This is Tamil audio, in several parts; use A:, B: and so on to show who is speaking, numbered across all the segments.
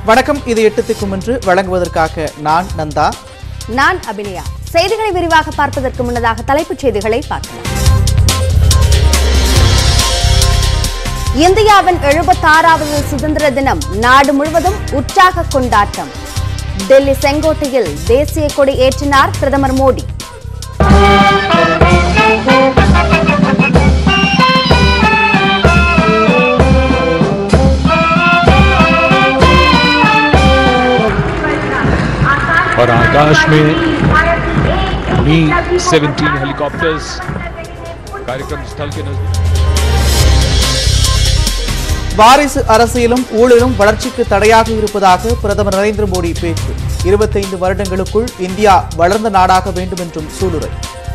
A: வணக்கம் இது எட்டு திக்கும் என்று வழங்குவதற்காக நான் நந்தா
B: நான் அபிநயா செய்திகளை விரிவாக பார்ப்பதற்கு முன்னதாக தலைப்புச் செய்திகளை பார்க்கலாம் இந்தியாவின் எழுபத்தாறாவது சுதந்திர தினம் நாடு முழுவதும் உற்சாக கொண்டாட்டம் டெல்லி செங்கோட்டையில் தேசிய கொடி ஏற்றினார் பிரதமர் மோடி
C: और आकाश में मी 17 हेलीकॉप्टर्स कार्यक्रम स्थल के नजदीक
A: வாரிசு அரசியலும் ஊழலும் வளர்ச்சிக்கு தடையாக இருப்பதாக பிரதமர் நரேந்திர மோடி பேச்சு இருபத்தைந்து வருடங்களுக்குள் இந்தியா வளர்ந்த நாடாக வேண்டும் என்றும் சூளுரை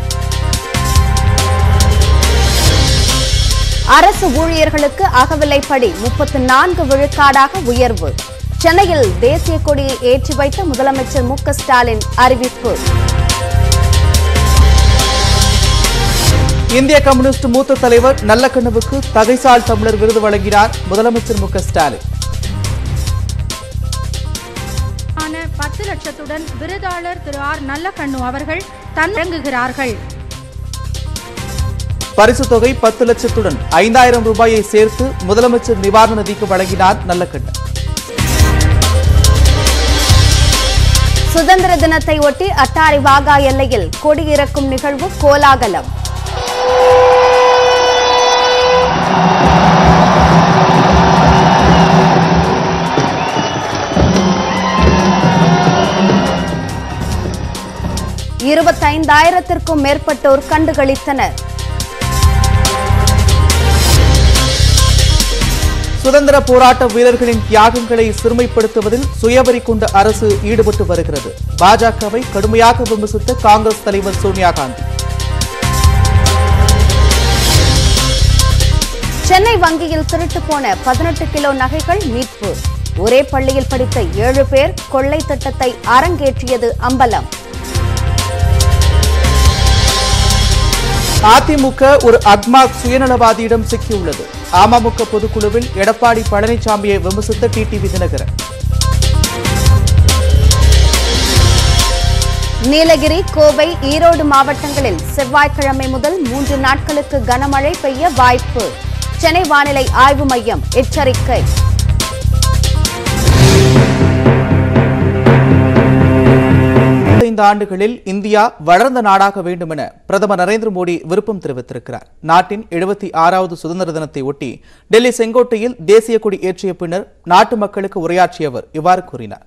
B: அரசு ஊழியர்களுக்கு அகவிலைப்படி முப்பத்து நான்கு விழுக்காடாக உயர்வு சென்னையில் தேசிய கொடியை ஏற்றி வைத்த முதலமைச்சர் மு க ஸ்டாலின் அறிவிப்பு
A: இந்திய கம்யூனிஸ்ட் மூத்த தலைவர் நல்லக்கண்ணுவுக்கு தகைசால் தமிழர் விருது வழங்கினார் முதலமைச்சர் மு க ஸ்டாலின்
D: ஆன பத்து லட்சத்துடன் விருதாளர் திரு ஆர் நல்லக்கண்ணு அவர்கள் தன்னங்குகிறார்கள்
A: பரிசு தொகை பத்து லட்சத்துடன் ஐந்தாயிரம் ரூபாயை சேர்த்து முதலமைச்சர் நிவாரண நிதிக்கு வழங்கினார் நல்லக்கண்ணு
B: சுதந்திர தினத்தை ஒட்டி அட்டாரி வாகா எல்லையில் கொடி இறக்கும் நிகழ்வு கோலாகலம் இருபத்தைந்தாயிரத்திற்கும் மேற்பட்டோர் கண்டுகளித்தனர்
A: சுதந்திர போராட்ட வீரர்களின் தியாகங்களை சிறுமைப்படுத்துவதில் சுயவரி கொண்ட அரசு ஈடுபட்டு வருகிறது பாஜகவை கடுமையாக விமர்சித்த காங்கிரஸ் தலைவர் சோனியா காந்தி
B: சென்னை வங்கியில் திருட்டு போன பதினெட்டு கிலோ நகைகள் மீட்பு ஒரே பள்ளியில் படித்த ஏழு பேர் கொள்ளை திட்டத்தை அரங்கேற்றியது அம்பலம்
A: அதிமுக ஒரு அக்மாக் சுயநலவாதியிடம் சிக்கியுள்ளது அமமுக பொதுக்குழுவில் எடப்பாடி பழனிசாமியை விமர்சித்த டிடிவி தினகரன்
B: நீலகிரி கோவை ஈரோடு மாவட்டங்களில் செவ்வாய்க்கிழமை முதல் மூன்று நாட்களுக்கு கனமழை பெய்ய வாய்ப்பு சென்னை வானிலை ஆய்வு மையம் எச்சரிக்கை
A: ஐந்து ஆண்டுகளில் இந்தியா வளர்ந்த நாடாக வேண்டும் என பிரதமர் நரேந்திர மோடி விருப்பம் தெரிவித்திருக்கிறார் நாட்டின் எழுபத்தி ஆறாவது சுதந்திர தினத்தை ஒட்டி டெல்லி செங்கோட்டையில் தேசிய கொடி ஏற்றிய பின்னர் நாட்டு மக்களுக்கு உரையாற்றியவர் இவ்வாறு கூறினார்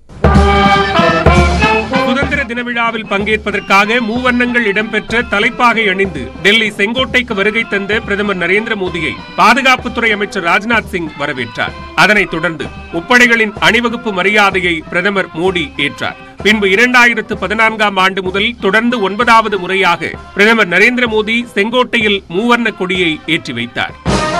E: சுதந்திர தின விழாவில் பங்கேற்பதற்காக மூவண்ணங்கள் இடம்பெற்ற தலைப்பாகை அணிந்து டெல்லி செங்கோட்டைக்கு வருகை தந்த பிரதமர் நரேந்திர மோடியை பாதுகாப்புத்துறை அமைச்சர் ராஜ்நாத் சிங் வரவேற்றார் அதனைத் தொடர்ந்து முப்படைகளின் அணிவகுப்பு மரியாதையை பிரதமர் மோடி ஏற்றார் பின்பு இரண்டாயிரத்து பதினான்காம் ஆண்டு முதல் தொடர்ந்து ஒன்பதாவது முறையாக பிரதமர் நரேந்திர மோடி செங்கோட்டையில் மூவர்ண கொடியை ஏற்றி வைத்தார்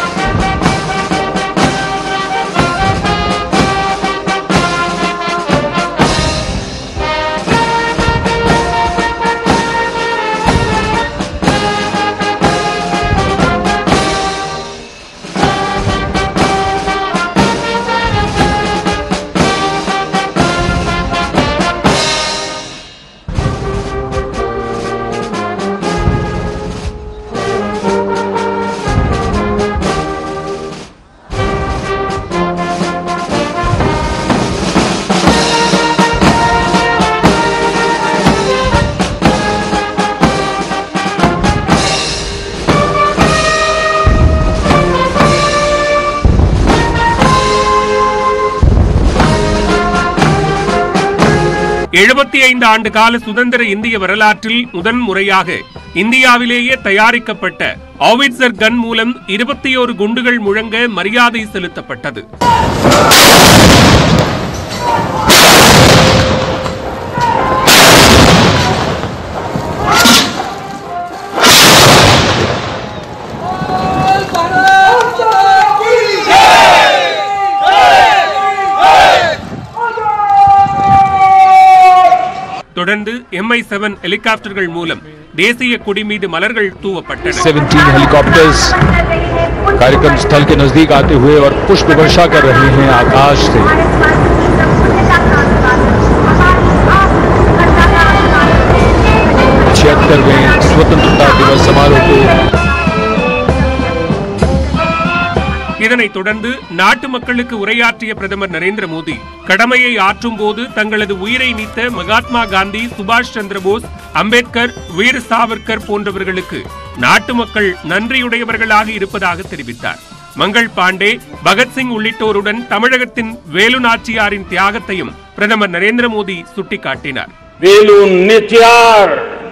E: எழுபத்தி ஐந்து ஆண்டு கால சுதந்திர இந்திய வரலாற்றில் முதன் முறையாக இந்தியாவிலேயே தயாரிக்கப்பட்ட ஆவிட்சர் கன் மூலம் இருபத்தி ஓரு குண்டுகள் முழங்க மரியாதை செலுத்தப்பட்டது தொடர்ந்து எம்ஐ செவன் ஹெலிகாப்டர்கள் மூலம் தேசிய கொடி மீது மலர்கள் தூவப்பட்டன
C: 17 हेलीकॉप्टर्स कार्यक्रम स्थल के नजदीक आते हुए और पुष्प वर्षा कर रहे हैं आकाश से सत्तरवें स्वतंत्रता दिवस समारोह को
E: இதனைத் தொடர்ந்து நாட்டு மக்களுக்கு உரையாற்றிய பிரதமர் நரேந்திர மோடி கடமையை ஆற்றும் போது தங்களது உயிரை நீத்த மகாத்மா காந்தி சுபாஷ் சந்திர போஸ் அம்பேத்கர் வீர் சாவர்கர் போன்றவர்களுக்கு நாட்டு மக்கள் நன்றியுடையவர்களாக இருப்பதாக தெரிவித்தார் மங்கள் பாண்டே பகத்சிங் உள்ளிட்டோருடன் தமிழகத்தின் வேலு நாச்சியாரின் தியாகத்தையும் பிரதமர் நரேந்திர மோடி சுட்டிக்காட்டினார்
F: वेलू नेचियार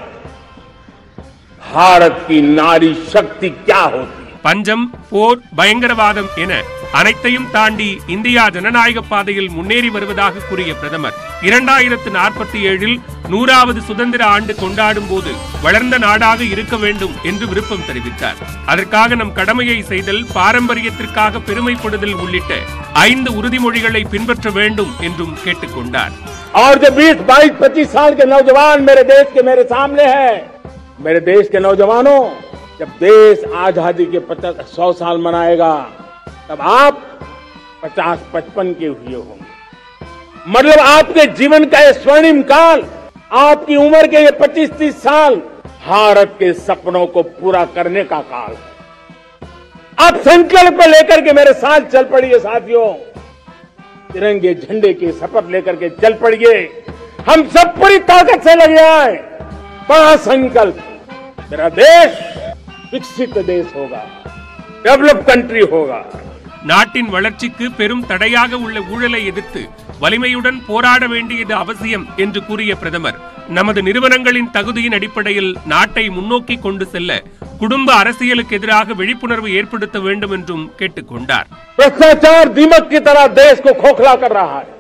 F: भारत की नारी शक्ति क्या होती है
E: பஞ்சம் போர் பயங்கரவாதம் என அனைத்தையும் தாண்டி இந்தியா ஜனநாயக பாதையில் முன்னேறி வருவதாக கூறிய பிரதமர் இரண்டாயிரத்து நாற்பத்தி ஏழில் நூறாவது சுதந்திர ஆண்டு கொண்டாடும் போது வளர்ந்த நாடாக இருக்க வேண்டும் என்று விருப்பம் தெரிவித்தார் அதற்காக நம் கடமையை செய்தல் பாரம்பரியத்திற்காக பெருமைப்படுதல் உள்ளிட்ட ஐந்து உறுதிமொழிகளை பின்பற்ற வேண்டும் என்றும் கேட்டுக்கொண்டார்
F: और जो 20 22 25 साल के नौजवान मेरे देश के मेरे सामने हैं मेरे देश के नौजवानों जब देश आजादी के पचास सौ साल मनाएगा तब आप 50 55 के हुए होंगे मतलब आपके जीवन का ये स्वर्णिम काल आपकी उम्र के ये 25 30 साल भारत के सपनों को पूरा करने का काल है आप संकल्प लेकर के मेरे साथ चल पड़िए साथियों तिरंगे झंडे की शपथ लेकर के चल पड़िए हम सब पूरी ताकत से लगे आए बड़ा संकल्प मेरा देश विकसित देश होगा डेवलप कंट्री होगा
E: நாட்டின் வளர்ச்சிக்கு பெரும் தடையாக உள்ள ஊழலை எதிர்த்து வலிமையுடன் போராட வேண்டியது அவசியம் என்று கூறிய பிரதமர் நமது நிறுவனங்களின் தகுதியின் அடிப்படையில் நாட்டை முன்னோக்கி கொண்டு செல்ல குடும்ப அரசியலுக்கு எதிராக விழிப்புணர்வு ஏற்படுத்த வேண்டும் என்றும் கேட்டுக்கொண்டார்
F: भ्रष्टाचार दीमक की तरह देश को खोखला कर रहा है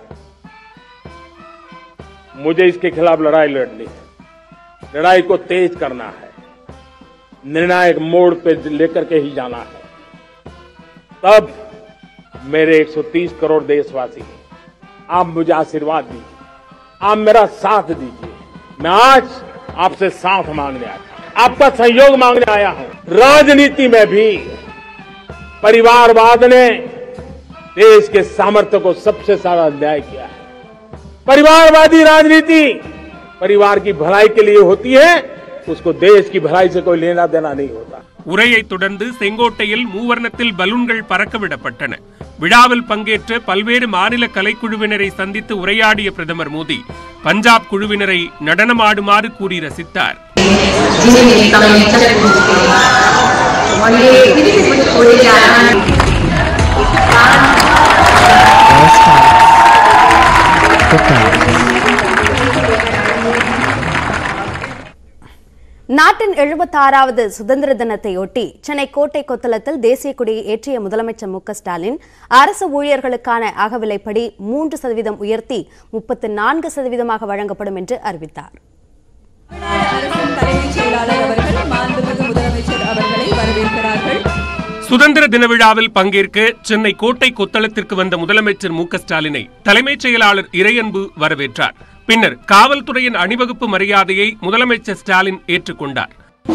F: मुझे इसके खिलाफ लड़ाई लड़नी है लड़ाई को तेज करना है निर्णायक मोड़ पे लेकर के ही जाना है तब मेरे 130 करोड़ देशवासी आप मुझे आशीर्वाद दीजिए आप मेरा साथ दीजिए मैं आज आपसे साथ मांगने आया आपका सहयोग मांगने आया हूं राजनीति में भी परिवारवाद ने देश के सामर्थ्य को सबसे सारा अन्याय किया है परिवारवादी राजनीति परिवार की भलाई के लिए होती है उसको देश की भलाई से कोई लेना देना नहीं होता
E: உரையைத் தொடர்ந்து செங்கோட்டையில் மூவர்ணத்தில் பலூன்கள் பறக்கவிடப்பட்டன விழாவில் பங்கேற்ற பல்வேறு மாநில கலைக்குழுவினரை சந்தித்து உரையாடிய பிரதமர் மோடி பஞ்சாப் குழுவினரை நடனமாடுமாறு கூறி ரசித்தார்
G: जिन्हें कमेंटर 원래 피리피리 보이지 않은
B: நாட்டின் எழுபத்தாறாவது சுதந்திர தினத்தையொட்டி சென்னை கோட்டை கொத்தளத்தில் தேசிய கொடியை ஏற்றிய முதலமைச்சர் மு க ஸ்டாலின் அரசு ஊழியர்களுக்கான அகவிலைப்படி மூன்று சதவீதம் உயர்த்தி முப்பத்து நான்கு சதவீதமாக வழங்கப்படும் என்று அறிவித்தார்
H: அரசின் தலைமைச் செயலாளர் அவர்கள் மாண்புமிகு முதலமைச்சர் அவர்களை வரவேற்கிறார்கள்
E: சுதந்திர தின விழாவில் பங்கேற்க சென்னை கோட்டை கொத்தளத்திற்கு வந்த முதலமைச்சர் மு க ஸ்டாலினை தலைமைச் செயலாளர் இறையன்பு வரவேற்றார் பின்னர் காவல்துறையின் அணிவகுப்பு மரியாதையை முதலமைச்சர் ஸ்டாலின் ஏற்றுக்கொண்டார்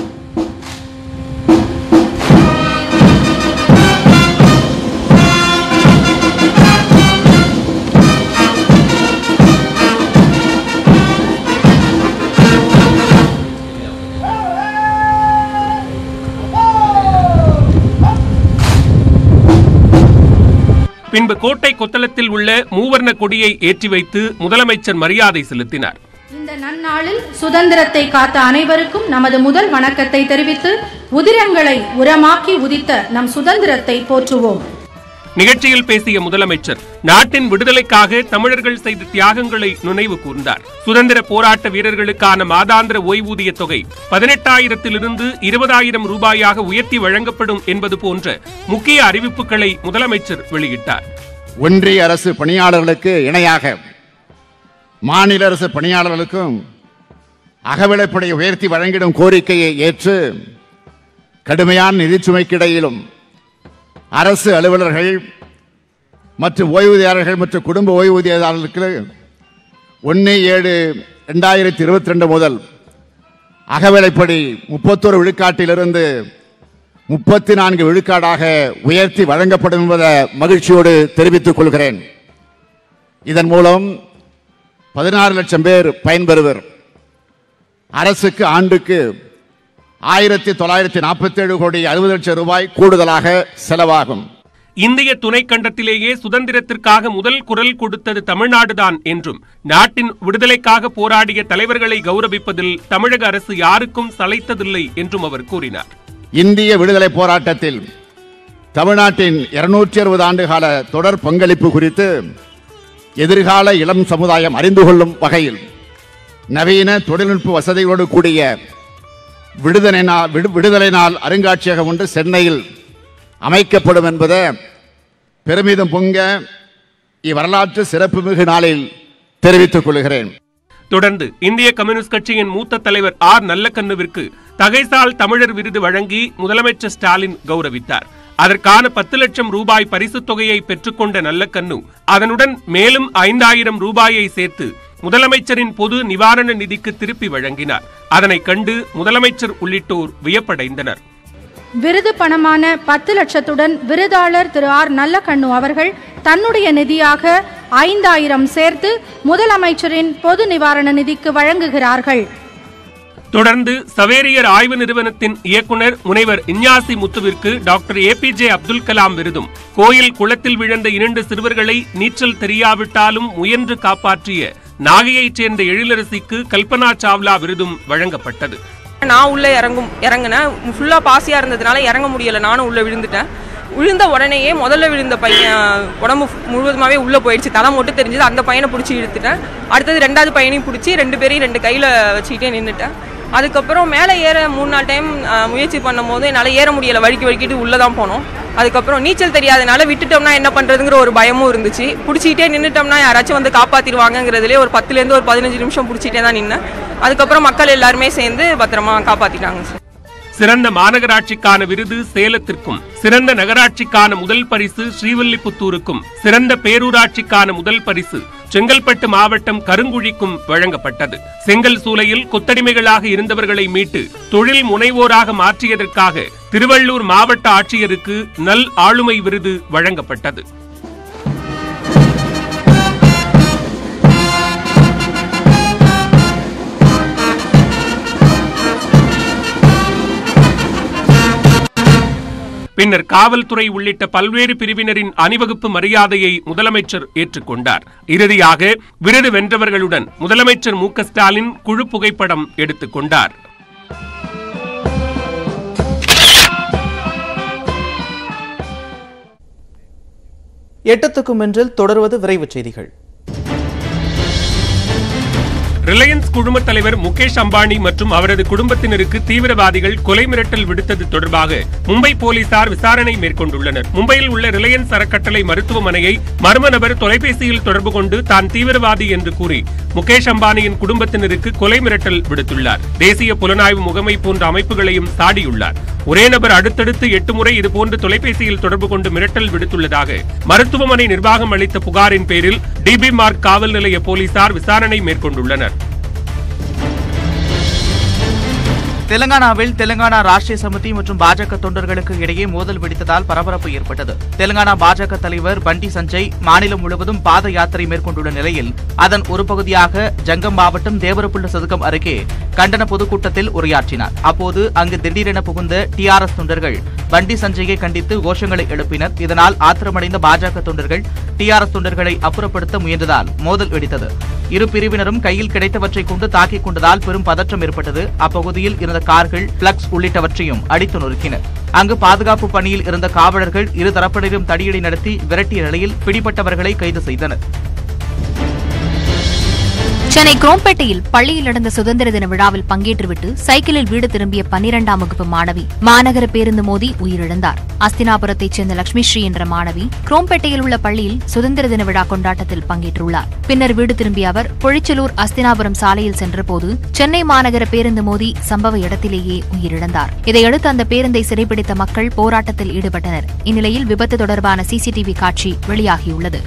E: பின்பு கோட்டை கொத்தளத்தில் உள்ள மூவர்ண கொடியை ஏற்றி வைத்து முதலமைச்சர் மரியாதை செலுத்தினார்
D: இந்த நன்னாளில் சுதந்திரத்தை காத்த அனைவருக்கும் நமது முதல் வணக்கத்தை தெரிவித்து உதிரங்களை உரமாக்கி உதித்த நம் சுதந்திரத்தை போற்றுவோம்
E: நிகழ்ச்சியில் பேசிய முதலமைச்சர் நாட்டின் விடுதலைக்காக தமிழர்கள் செய்த தியாகங்களை நினைவு கூர்ந்தார் சுதந்திர போராட்ட வீரர்களுக்கான மாதாந்திர ஓய்வூதிய தொகை பதினெட்டாயிரத்திலிருந்து இருபதாயிரம் ரூபாயாக உயர்த்தி வழங்கப்படும் என்பது போன்ற முக்கிய அறிவிப்புகளை முதலமைச்சர் வெளியிட்டார்
I: ஒன்றிய அரசு பணியாளர்களுக்கு இணையாக மாநில அரசு பணியாளர்களுக்கும் அகவிலைப்படை உயர்த்தி வழங்கிடும் கோரிக்கையை ஏற்று கடுமையான நிதிச்சுமைக்கிடையிலும் அரசு அலுவலர்கள் மற்றும் ஓய்வூதியாளர்கள் மற்றும் குடும்ப ஓய்வூதியதாரர்களுக்கு ஒன்று ஏழு ரெண்டாயிரத்தி இருபத்தி ரெண்டு முதல் அகவிலைப்படி முப்பத்தொரு விழுக்காட்டிலிருந்து முப்பத்தி நான்கு விழுக்காடாக உயர்த்தி வழங்கப்படும் என்பதை மகிழ்ச்சியோடு தெரிவித்துக் கொள்கிறேன் இதன் மூலம் பதினாறு லட்சம் பேர் பயன்பெறுவர் அரசுக்கு ஆண்டுக்கு ஆயிரத்தி தொள்ளாயிரத்தி நாற்பத்தி ஏழு கோடி அறுபது லட்சம் ரூபாய் கூடுதலாக செலவாகும்
E: இந்திய துணைக்கண்டத்திலேயே சுதந்திரத்திற்காக முதல் குரல் கொடுத்தது தமிழ்நாடுதான் என்றும் நாட்டின் விடுதலைக்காக போராடிய தலைவர்களை கௌரவிப்பதில் தமிழக அரசு யாருக்கும் சளைத்ததில்லை என்றும் அவர் கூறினார்
I: இந்திய விடுதலை போராட்டத்தில் தமிழ்நாட்டின் இருநூற்றி அறுபது ஆண்டுகால தொடர் பங்களிப்பு குறித்து எதிர்கால இளம் சமுதாயம் அறிந்து கொள்ளும் வகையில் நவீன தொழில்நுட்ப வசதிகளோடு கூடிய விடுதலை நாள் விடு- விடுதலை நாள் அருங்காட்சியகம் ஒன்று சென்னையில் அமைக்கப்படும் என்பதை பெருமிதம் பொங்க இவ்வரலாற்று சிறப்புமிகு நாளில் தெரிவித்துக் கொள்கிறேன்
E: தொடர்ந்து இந்திய கம்யூனிஸ்ட் கட்சியின் மூத்த தலைவர் ஆர் நல்லக்கண்ணுவிற்கு தகைசால் தமிழர் விருது வழங்கி முதலமைச்சர் ஸ்டாலின் கௌரவித்தார் அதற்கான பத்து லட்சம் ரூபாய் பரிசுத் தொகையை பெற்றுக்கொண்ட நல்லக்கண்ணு அதனுடன் மேலும் ஐந்தாயிரம் ரூபாயை சேர்த்து முதலமைச்சரின் பொது நிவாரண நிதிக்கு திருப்பி வழங்கினார் அதனைக் கண்டு முதலமைச்சர் உள்ளிட்டோர் வியப்படைந்தனர்
D: விருது பணமான பத்து லட்சத்துடன் விருதாளர் திரு ஆர் நல்லக்கண்ணு அவர்கள் தன்னுடைய நிதியாக ஐந்தாயிரம் சேர்த்து முதலமைச்சரின் பொது நிவாரண நிதிக்கு வழங்குகிறார்கள்
E: தொடர்ந்து சவேரியர் ஆய்வு நிறுவனத்தின் இயக்குனர் முனைவர் இஞ்ஞாசி முத்துவிற்கு டாக்டர் ஏபிஜே அப்துல் கலாம் விருதும் கோயில் குளத்தில் விழுந்த இரண்டு சிறுவர்களை நீச்சல் தெரியாவிட்டாலும் முயன்று காப்பாற்றிய நாகையைச் சேர்ந்த எழிலரசிக்கு கல்பனா சாவ்லா விருதும் வழங்கப்பட்டது
J: நான் உள்ள இறங்கும் இறங்கினேன் ஃபுல்லாக பாசியாக இருந்ததுனால இறங்க முடியல நானும் உள்ளே விழுந்துட்டேன் விழுந்த உடனேயே முதல்ல விழுந்த பையன் உடம்பு முழுவதுமாவே உள்ளே போயிடுச்சு தலை மட்டும் தெரிஞ்சது அந்த பையனை பிடிச்சி இழுத்துட்டேன் அடுத்தது ரெண்டாவது பையனையும் பிடிச்சி ரெண்டு பேரையும் ரெண்டு கையில் வச்சுக்கிட்டே நின்றுட்டேன் அதுக்கப்புறம் மேலே ஏற மூணு நாலு டைம் முயற்சி பண்ணும்போது என்னால் ஏற முடியலை வழுக்கி வழுக்கிட்டு உள்ளே தான் போனோம் அதுக்கப்புறம் நீச்சல் தெரியாதனால விட்டுட்டோம்னா என்ன பண்ணுறதுங்கிற ஒரு பயமும் இருந்துச்சு பிடிச்சிக்கிட்டே நின்றுட்டோம்னா யாராச்சும் வந்து காப்பாற்றிடுவாங்கங்கிறதுலே ஒரு பத்துலேருந்து ஒரு பதினஞ்சு நிமிஷம் பிடிச்சிட்டே தான் நின்னேன் அதுக்கப்புறம் மக்கள் எல்லாருமே சேர்ந்து பத்திரமா காப்பாற்றிட்டாங்க சார்
E: சிறந்த மாநகராட்சிக்கான விருது சேலத்திற்கும் சிறந்த நகராட்சிக்கான முதல் பரிசு ஸ்ரீவில்லிபுத்தூருக்கும் சிறந்த பேரூராட்சிக்கான முதல் பரிசு செங்கல்பட்டு மாவட்டம் கருங்குழிக்கும் வழங்கப்பட்டது செங்கல் சூளையில் கொத்தடிமைகளாக இருந்தவர்களை மீட்டு தொழில் முனைவோராக மாற்றியதற்காக திருவள்ளூர் மாவட்ட ஆட்சியருக்கு நல் ஆளுமை விருது வழங்கப்பட்டது பின்னர் காவல்துறை உள்ளிட்ட பல்வேறு பிரிவினரின் அணிவகுப்பு மரியாதையை முதலமைச்சர் ஏற்றுக்கொண்டார் இறுதியாக விருது வென்றவர்களுடன் முதலமைச்சர் மு க ஸ்டாலின் குழு புகைப்படம் எடுத்துக் கொண்டார்
A: எட்டத்துக்கும் என்றில் தொடர்வது விரைவுச் செய்திகள்
E: ரிலையன்ஸ் குழும தலைவர் முகேஷ் அம்பானி மற்றும் அவரது குடும்பத்தினருக்கு தீவிரவாதிகள் கொலை மிரட்டல் விடுத்தது தொடர்பாக மும்பை போலீசார் விசாரணை மேற்கொண்டுள்ளனர் மும்பையில் உள்ள ரிலையன்ஸ் அறக்கட்டளை மருத்துவமனையை மர்ம நபர் தொலைபேசியில் தொடர்பு கொண்டு தான் தீவிரவாதி என்று கூறி முகேஷ் அம்பானியின் குடும்பத்தினருக்கு கொலை மிரட்டல் விடுத்துள்ளார் தேசிய புலனாய்வு முகமை போன்ற அமைப்புகளையும் சாடியுள்ளார் ஒரே நபர் அடுத்தடுத்து எட்டு முறை இதுபோன்று தொலைபேசியில் தொடர்பு கொண்டு மிரட்டல் விடுத்துள்ளதாக மருத்துவமனை நிர்வாகம் அளித்த புகாரின் பேரில் டிபி மார்க் காவல் நிலைய போலீசார் விசாரணை மேற்கொண்டுள்ளனர்
A: தெலங்கானாவில் தெலங்கானா ராஷ்டிரிய சமிதி மற்றும் பாஜக தொண்டர்களுக்கு இடையே மோதல் வெடித்ததால் பரபரப்பு ஏற்பட்டது தெலங்கானா பாஜக தலைவர் பண்டி சஞ்சய் மாநிலம் முழுவதும் பாத யாத்திரை மேற்கொண்டுள்ள நிலையில் அதன் ஒரு பகுதியாக ஜங்கம் மாவட்டம் தேவரப்புள்ள சதுக்கம் அருகே கண்டன பொதுக்கூட்டத்தில் உரையாற்றினார் அப்போது அங்கு திடீரென புகுந்த டிஆர்எஸ் தொண்டர்கள் பண்டி சஞ்சயை கண்டித்து கோஷங்களை எழுப்பினர் இதனால் ஆத்திரமடைந்த பாஜக தொண்டர்கள் டிஆர்எஸ் தொண்டர்களை அப்புறப்படுத்த முயன்றதால் மோதல் வெடித்தது இரு பிரிவினரும் கையில் கிடைத்தவற்றை கொண்டு தாக்கிக் கொண்டதால் பெரும் பதற்றம் ஏற்பட்டது அப்பகுதியில் இருந்த கார்கள் பிளக்ஸ் உள்ளிட்டவற்றையும் அடித்து நொறுக்கினர் அங்கு பாதுகாப்பு பணியில் இருந்த காவலர்கள் இரு தரப்பினரும் தடியடி நடத்தி விரட்டிய நிலையில் பிடிபட்டவர்களை கைது செய்தனர்
K: சென்னை குரோம்பேட்டையில் பள்ளியில் நடந்த சுதந்திர தின விழாவில் பங்கேற்றுவிட்டு சைக்கிளில் வீடு திரும்பிய பன்னிரண்டாம் வகுப்பு மாணவி மாநகர பேருந்து மோதி உயிரிழந்தார் அஸ்தினாபுரத்தைச் சேர்ந்த லட்சுமி ஸ்ரீ என்ற மாணவி குரோம்பேட்டையில் உள்ள பள்ளியில் சுதந்திர தின விழா கொண்டாட்டத்தில் பங்கேற்றுள்ளார் பின்னர் வீடு திரும்பிய அவர் பொழிச்சலூர் அஸ்தினாபுரம் சாலையில் சென்றபோது சென்னை மாநகர பேருந்து மோதி சம்பவ இடத்திலேயே உயிரிழந்தார் இதையடுத்து அந்த பேருந்தை சிறைப்பிடித்த மக்கள் போராட்டத்தில் ஈடுபட்டனர் இந்நிலையில் விபத்து தொடர்பான சிசிடிவி காட்சி வெளியாகியுள்ளது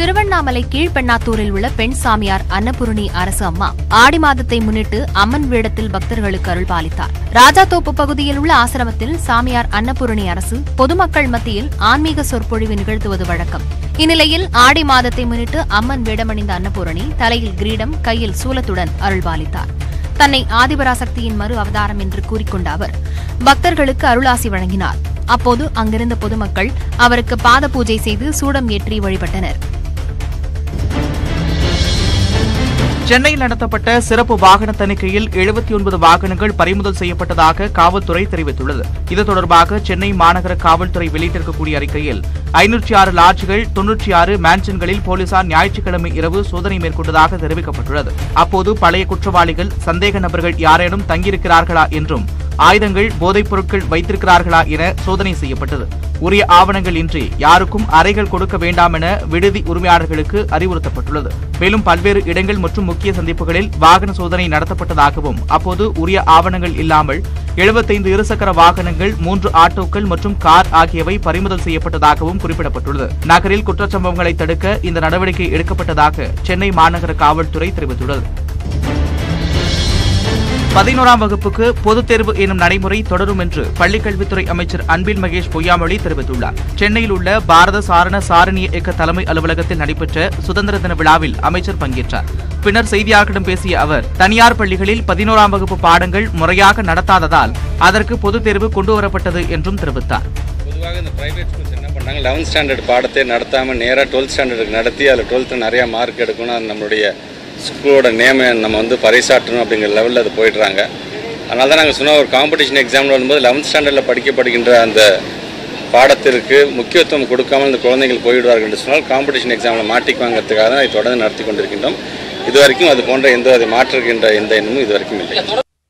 K: திருவண்ணாமலை கீழ்பெண்ணாத்தூரில் உள்ள பெண் சாமியார் அன்னபூரணி அரசு அம்மா ஆடி மாதத்தை முன்னிட்டு அம்மன் வேடத்தில் பக்தர்களுக்கு அருள் பாலித்தார் ராஜாத்தோப்பு பகுதியில் உள்ள ஆசிரமத்தில் சாமியார் அன்னபூரணி அரசு பொதுமக்கள் மத்தியில் ஆன்மீக சொற்பொழிவு நிகழ்த்துவது வழக்கம் இந்நிலையில் ஆடி மாதத்தை முன்னிட்டு அம்மன் வேடமணிந்த அன்னபூரணி தலையில் கிரீடம் கையில் சூலத்துடன் அருள்பாலித்தார் தன்னை ஆதிபராசக்தியின் மறு அவதாரம் என்று கூறிக்கொண்ட அவர் பக்தர்களுக்கு அருளாசி வழங்கினார் அப்போது அங்கிருந்த பொதுமக்கள் அவருக்கு பாத பூஜை செய்து சூடம் ஏற்றி வழிபட்டனர்
A: சென்னையில் நடத்தப்பட்ட சிறப்பு வாகன தணிக்கையில் எழுபத்தி ஒன்பது வாகனங்கள் பறிமுதல் செய்யப்பட்டதாக காவல்துறை தெரிவித்துள்ளது இது தொடர்பாக சென்னை மாநகர காவல்துறை வெளியிட்டிருக்கக்கூடிய அறிக்கையில் ஐநூற்றி ஆறு லாட்ஜ்கள் தொன்னூற்றி ஆறு மேன்ஷன்களில் போலீசார் ஞாயிற்றுக்கிழமை இரவு சோதனை மேற்கொண்டதாக தெரிவிக்கப்பட்டுள்ளது அப்போது பழைய குற்றவாளிகள் சந்தேக நபர்கள் யாரேனும் தங்கியிருக்கிறார்களா என்றும் ஆயுதங்கள் போதைப் பொருட்கள் வைத்திருக்கிறார்களா என சோதனை செய்யப்பட்டது உரிய ஆவணங்கள் இன்றி யாருக்கும் அறைகள் கொடுக்க வேண்டாம் என விடுதி உரிமையாளர்களுக்கு அறிவுறுத்தப்பட்டுள்ளது மேலும் பல்வேறு இடங்கள் மற்றும் முக்கிய சந்திப்புகளில் வாகன சோதனை நடத்தப்பட்டதாகவும் அப்போது உரிய ஆவணங்கள் இல்லாமல் எழுபத்தைந்து இருசக்கர வாகனங்கள் மூன்று ஆட்டோக்கள் மற்றும் கார் ஆகியவை பறிமுதல் செய்யப்பட்டதாகவும் குறிப்பிடப்பட்டுள்ளது நகரில் குற்றச்சம்பவங்களை தடுக்க இந்த நடவடிக்கை எடுக்கப்பட்டதாக சென்னை மாநகர காவல்துறை தெரிவித்துள்ளது பதினோராம் வகுப்புக்கு பொதுத் தேர்வு எனும் நடைமுறை தொடரும் என்று பள்ளிக்கல்வித்துறை அமைச்சர் அன்பில் மகேஷ் பொய்யாமொழி தெரிவித்துள்ளார் சென்னையில் உள்ள பாரத சாரண சாரணிய இயக்க தலைமை அலுவலகத்தில் நடைபெற்ற சுதந்திர தின விழாவில் அமைச்சர் பங்கேற்றார் பின்னர் செய்தியாளர்களிடம் பேசிய அவர் தனியார் பள்ளிகளில் பதினோராம் வகுப்பு பாடங்கள் முறையாக நடத்தாததால் அதற்கு பொதுத் தேர்வு கொண்டுவரப்பட்டது என்றும் தெரிவித்தார்
L: பொதுவாக இந்த ப்ரைவேட் ஸ்கூல்ஸ் என்ன பண்ணாங்க லெவன்த் ஸ்டாண்டர்ட் பாடத்தை நடத்தாமல் நேராக டுவெல்த் ஸ்டாண்டர்டுக்கு நடத்தி அதில் டுவெல்த்து நிறையா மார்க் எடுக்கணும் அது நம்மளுடைய ஸ்கூலோட நேமை நம்ம வந்து பறைசாற்றணும் அப்படிங்கிற லெவலில் அது போயிடுறாங்க அதனால தான் நாங்கள் சொன்ன ஒரு காம்படிஷன் எக்ஸாமில் வரும்போது லெவன்த் ஸ்டாண்டர்டில் படிக்கப்படுகின்ற அந்த பாடத்திற்கு முக்கியத்துவம் கொடுக்காமல் இந்த குழந்தைகள் போயிடுவார்கள் என்று சொன்னால் காம்படிஷன் எக்ஸாமில் மாட்டிக்குவாங்கிறதுக்காக தான் இதை தொடர்ந்து நடத்தி கொண்டிருக்கின்றோம் இது வரைக்கும் அது போன்ற எந்த அதை மாற்றுகின்ற எந்த எண்ணமும் இது வரைக்கும் இல்லை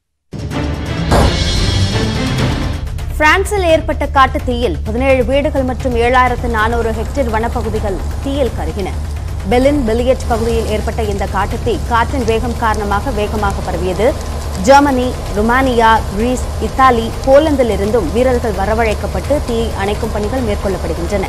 B: பிரான்சில் ஏற்பட்ட காட்டுத் தீயில் பதினேழு வீடுகள் மற்றும் ஏழாயிரத்து நானூறு ஹெக்டேர் வனப்பகுதிகள் தீயில் கருகின பெலின் பெலியட் பகுதியில் ஏற்பட்ட இந்த காட்டுத்தீ காற்றின் வேகம் காரணமாக வேகமாக பரவியது ஜெர்மனி ருமானியா கிரீஸ் இத்தாலி போலந்திலிருந்தும் வீரர்கள் வரவழைக்கப்பட்டு தீயை அணைக்கும் பணிகள் மேற்கொள்ளப்படுகின்றன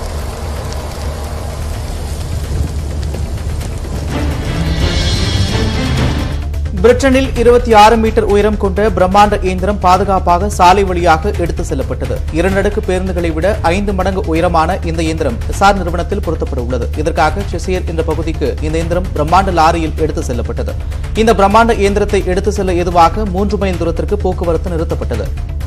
A: பிரிட்டனில் இருபத்தி ஆறு மீட்டர் உயரம் கொண்ட பிரம்மாண்ட இயந்திரம் பாதுகாப்பாக சாலை வழியாக எடுத்து செல்லப்பட்டது இரண்டடுக்கு பேருந்துகளை விட ஐந்து மடங்கு உயரமான இந்த இயந்திரம் சார் நிறுவனத்தில் பொருத்தப்பட உள்ளது இதற்காக செசியர் என்ற பகுதிக்கு இந்த இயந்திரம் பிரம்மாண்ட லாரியில் எடுத்து செல்லப்பட்டது இந்த பிரம்மாண்ட இயந்திரத்தை எடுத்து செல்ல ஏதுவாக மூன்று மைல் தூரத்திற்கு போக்குவரத்து நிறுத்தப்பட்டது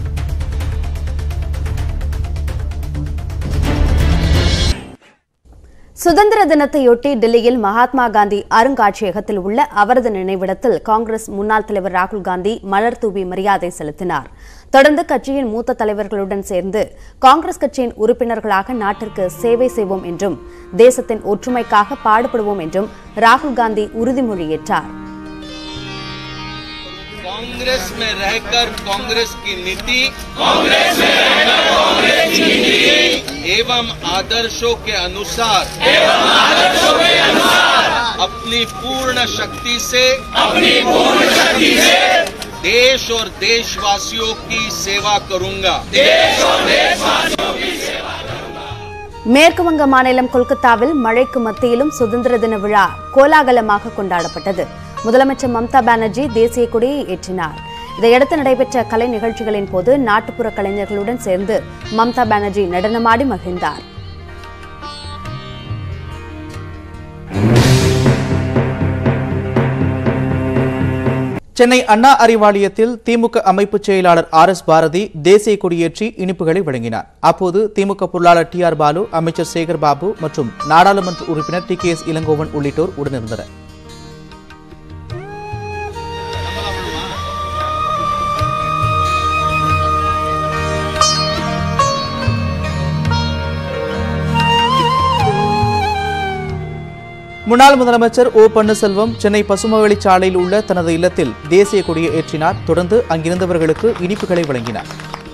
B: சுதந்திர தினத்தையொட்டி டெல்லியில் மகாத்மா காந்தி அருங்காட்சியகத்தில் உள்ள அவரது நினைவிடத்தில் காங்கிரஸ் முன்னாள் தலைவர் ராகுல் காந்தி மலர் தூவி மரியாதை செலுத்தினார் தொடர்ந்து கட்சியின் மூத்த தலைவர்களுடன் சேர்ந்து காங்கிரஸ் கட்சியின் உறுப்பினர்களாக நாட்டிற்கு சேவை செய்வோம் என்றும் தேசத்தின் ஒற்றுமைக்காக பாடுபடுவோம் என்றும் ராகுல் காந்தி உறுதிமொழியேற்றார்
M: कांग्रेस में रहकर कांग्रेस की नीति
N: कांग्रेस में रहकर कांग्रेस की नीति
M: एवं आदर्शों के अनुसार
N: एवं आदर्शों के अनुसार
M: अपनी पूर्ण शक्ति से
N: अपनी पूर्ण शक्ति से
M: देश और देशवासियों की सेवा करूंगा
N: देश और देशवासियों की सेवा
B: மேற்கு வங்க மாநிலம் கொல்கத்தாவில் மழைக்கு மத்தியிலும் சுதந்திர தின விழா கோலாகலமாக கொண்டாடப்பட்டது முதலமைச்சர் மம்தா பானர்ஜி தேசிய கொடியை ஏற்றினார் இதையடுத்து நடைபெற்ற கலை நிகழ்ச்சிகளின் போது நாட்டுப்புற கலைஞர்களுடன் சேர்ந்து மம்தா பானர்ஜி நடனமாடி மகிழ்ந்தார்
A: சென்னை அண்ணா அறிவாலயத்தில் திமுக அமைப்பு செயலாளர் ஆர் எஸ் பாரதி தேசிய கொடியேற்றி இனிப்புகளை வழங்கினார் அப்போது திமுக பொருளாளர் டி ஆர் பாலு அமைச்சர் சேகர் பாபு மற்றும் நாடாளுமன்ற உறுப்பினர் டி கே எஸ் இளங்கோவன் உள்ளிட்டோர் உடனிருந்தனர் முன்னாள் முதலமைச்சர் ஓ பன்னீர்செல்வம் சென்னை பசுமவெளி சாலையில் உள்ள தனது இல்லத்தில் தேசிய கொடியை ஏற்றினார் தொடர்ந்து அங்கிருந்தவர்களுக்கு இனிப்புகளை வழங்கினார்